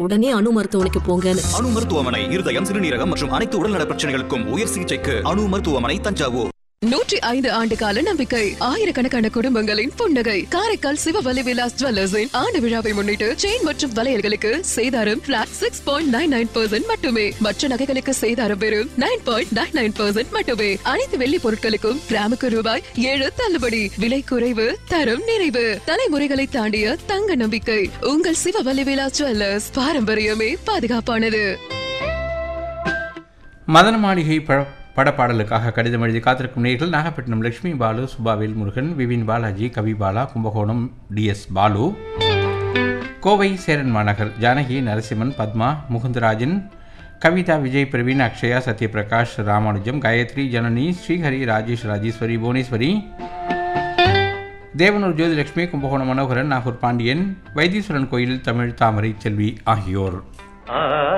உடனே அணு மருத்துவமனைக்கு போங்கன்னு அணு மருத்துவமனை இருதயம் சிறுநீரகம் மற்றும் அனைத்து உடல்நல பிரச்சனைகளுக்கும் உயர் சிகிச்சைக்கு அணு மருத்துவமனை தஞ்சாவூர் நூற்றி ஐந்து ஆண்டு கால நம்பிக்கை ஆயிரக்கணக்கான குடும்பங்களின் புன்னகை காரைக்கால் சிவவலி விலாஸ் ஜுவல்லர்ஸின் ஆண்டு விழாவை முன்னிட்டு செயின் மற்றும் வளையல்களுக்கு சேதாரம் flat six point nine nine percent மட்டுமே மற்ற நகைகளுக்கு சேதாரம் வெறும் nine point nine nine percent மட்டுமே அனைத்து வெள்ளி பொருட்களுக்கும் கிராமுக்கு ரூபாய் ஏழு தள்ளுபடி விலை குறைவு தரம் நிறைவு தலைமுறைகளை தாண்டிய தங்க நம்பிக்கை உங்கள் சிவவலி விலாஸ் ஜுவல்லர்ஸ் பாரம்பரியமே பாதுகாப்பானது மதன மாளிகை பட படப்பாடலுக்காக கடிதம் எழுதி காத்திருக்கும் நேர்கள் நாகப்பட்டினம் லட்சுமி பாலு சுபாவேல் முருகன் விபின் பாலாஜி கவி பாலா கும்பகோணம் டிஎஸ் பாலு கோவை சேரன் மாநகர் ஜானகி நரசிம்மன் பத்மா முகுந்தராஜன் கவிதா விஜய் பிரவீன் அக்ஷயா சத்யபிரகாஷ் ராமானுஜம் காயத்ரி ஜனனி ஸ்ரீஹரி ராஜேஷ் ராஜேஸ்வரி புவனேஸ்வரி தேவனூர் ஜோதிலட்சுமி கும்பகோணம் மனோகரன் நாகூர் பாண்டியன் வைத்தீஸ்வரன் கோயில் தமிழ் தாமரை செல்வி ஆகியோர்